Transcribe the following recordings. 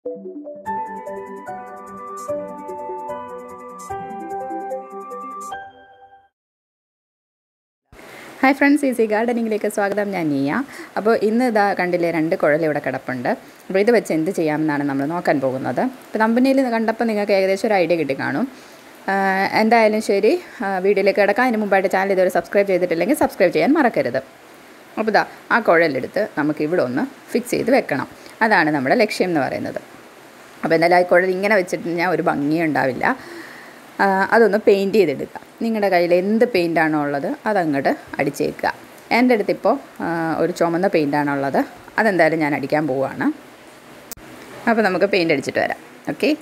hi friends easy ഗാർഡനിങ്ങിലേക്ക് സ്വാഗതം ഞാൻ നീയ അപ്പോൾ ഇന്ന് ഇതാ കണ്ടില്ലേ രണ്ട് കുഴൽ ഇവിടെ കിടപ്പുണ്ട് അപ്പോൾ ഇത് വെച്ച് എന്ത് ചെയ്യാമെന്നാണ് നമ്മൾ നോക്കാൻ പോകുന്നത് ഇപ്പോൾ കമ്പനിയിൽ കണ്ടപ്പോൾ നിങ്ങൾക്ക് ഏകദേശം ഒരു ഐഡിയ കിട്ടി കാണും ആഹ് എന്തായാലും ശരി ആഹ് വീഡിയോയിലേക്ക് കിടക്കാം അതിന് മുമ്പായിട്ട് ചാനൽ ഇതുവരെ സബ്സ്ക്രൈബ് ചെയ്തിട്ടില്ലെങ്കിൽ സബ്സ്ക്രൈബ് ചെയ്യാൻ മറക്കരുത് അപ്പോൾ ഇതാ ആ കുഴലെടുത്ത് നമുക്ക് ഇവിടെ ഒന്ന് ഫിക്സ് ചെയ്ത് വെക്കണം അതാണ് നമ്മുടെ ലക്ഷ്യം എന്ന് പറയുന്നത് അപ്പോൾ എന്തായാലും ആ കുഴൽ ഇങ്ങനെ വെച്ചിട്ട് ഞാൻ ഒരു ഭംഗിയും ഉണ്ടാവില്ല ആ, അതൊന്ന് പെയിൻറ്റ് ചെയ്തെടുക്കുക നിങ്ങളുടെ കയ്യിൽ എന്ത് പെയിൻ്റാണോ ഉള്ളത് അതങ്ങോട്ട് അടിച്ചേക്കുക എൻ്റെ അടുത്തിപ്പോൾ ആ, ഒരു ചുമന്ന പെയിൻ്റാണോ ഉള്ളത് അതെന്തായാലും ഞാൻ അടിക്കാൻ പോവുകയാണ് അപ്പോൾ നമുക്ക് പെയിൻറ്റ് അടിച്ചിട്ട് വരാം ഓക്കെ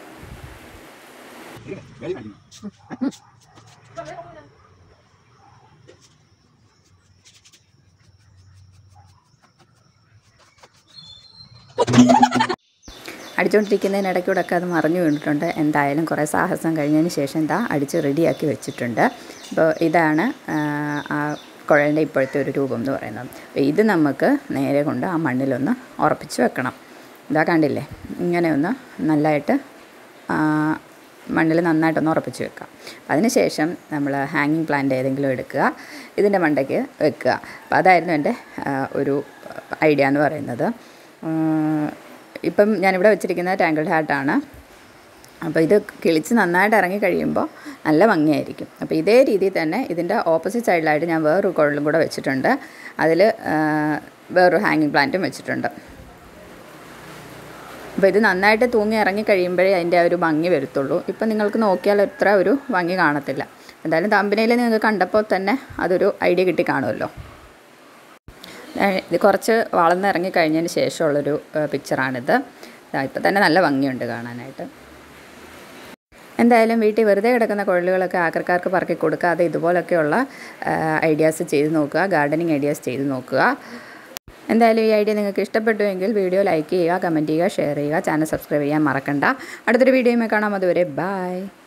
അടിച്ചുകൊണ്ടിരിക്കുന്നതിനിടയ്ക്കൂടെ ഒക്കെ അത് മറിഞ്ഞു വീണിട്ടുണ്ട് എന്തായാലും കുറേ സാഹസം കഴിഞ്ഞതിന് ശേഷം എന്താ അടിച്ച് റെഡിയാക്കി വെച്ചിട്ടുണ്ട് അപ്പോൾ ഇതാണ് ആ, ആ കുഴലിൻ്റെ ഇപ്പോഴത്തെ ഒരു രൂപം എന്ന് പറയുന്നത് അപ്പോൾ ഇത് നമുക്ക് നേരെ കൊണ്ട് ആ മണ്ണിലൊന്ന് ഉറപ്പിച്ച് വെക്കണം ഇതാ കണ്ടില്ലേ ഇങ്ങനെ ഒന്ന് നല്ലതായിട്ട് മണ്ണിൽ നന്നായിട്ടൊന്ന് ഉറപ്പിച്ച് വെക്കാം അപ്പം അതിനുശേഷം നമ്മൾ ഹാങ്ങിങ് പ്ലാന്റ് ഏതെങ്കിലും എടുക്കുക ഇതിൻ്റെ മണ്ടയ്ക്ക് വെക്കുക അപ്പം അതായിരുന്നു എൻ്റെ ആ, ഒരു ഐഡിയ എന്ന് പറയുന്നത് ഉം, ഇപ്പം ഞാനിവിടെ വെച്ചിരിക്കുന്നത് ടാങ്കിൾഡ് ഹാർട്ടാണ് അപ്പോൾ ഇത് കിളിച്ച് നന്നായിട്ട് ഇറങ്ങി കഴിയുമ്പോൾ നല്ല ഭംഗിയായിരിക്കും അപ്പോൾ ഇതേ രീതിയിൽ തന്നെ ഇതിൻ്റെ ഓപ്പോസിറ്റ് സൈഡിലായിട്ട് ഞാൻ വേറൊരു കുഴലും കൂടെ വെച്ചിട്ടുണ്ട് അതിൽ വേറൊരു ഹാങ്ങിങ് പ്ലാന്റും വെച്ചിട്ടുണ്ട് അപ്പോൾ ഇത് നന്നായിട്ട് തൂങ്ങി ഇറങ്ങി കഴിയുമ്പോഴേ അതിൻ്റെ ആ ഒരു ഭംഗി വരത്തുള്ളൂ ഇപ്പം നിങ്ങൾക്ക് നോക്കിയാൽ എത്ര ഒരു ഭംഗി കാണത്തില്ല എന്തായാലും തമ്പനയിൽ നിങ്ങൾക്ക് കണ്ടപ്പോൾ തന്നെ അതൊരു ഐഡിയ കിട്ടി കാണുമല്ലോ ഏഹ് ഇത് കുറച്ച് വളർന്നിറങ്ങി കഴിഞ്ഞതിന് ശേഷമുള്ളൊരു ഏഹ് പിക്ചറാണിത് ഇപ്പം തന്നെ നല്ല ഭംഗിയുണ്ട് കാണാനായിട്ട് എന്തായാലും വീട്ടിൽ വെറുതെ കിടക്കുന്ന കുഴലുകളൊക്കെ ആക്രക്കാർക്ക് പറക്കി കൊടുക്കാതെ ഇതുപോലൊക്കെയുള്ള ഐഡിയാസ് ചെയ്ത് നോക്കുക ഗാർഡനിങ് ഐഡിയാസ് ചെയ്ത് നോക്കുക എന്തായാലും ഈ ഐഡിയ നിങ്ങൾക്ക് ഇഷ്ടപ്പെട്ടുവെങ്കിൽ വീഡിയോ ലൈക്ക് ചെയ്യുക കമൻറ്റ് ചെയ്യുക ഷെയർ ചെയ്യുക ചാനൽ സബ്സ്ക്രൈബ് ചെയ്യാൻ മറക്കണ്ട അടുത്തൊരു വീഡിയോയുമായി കാണാം അതുവരെ ബായ്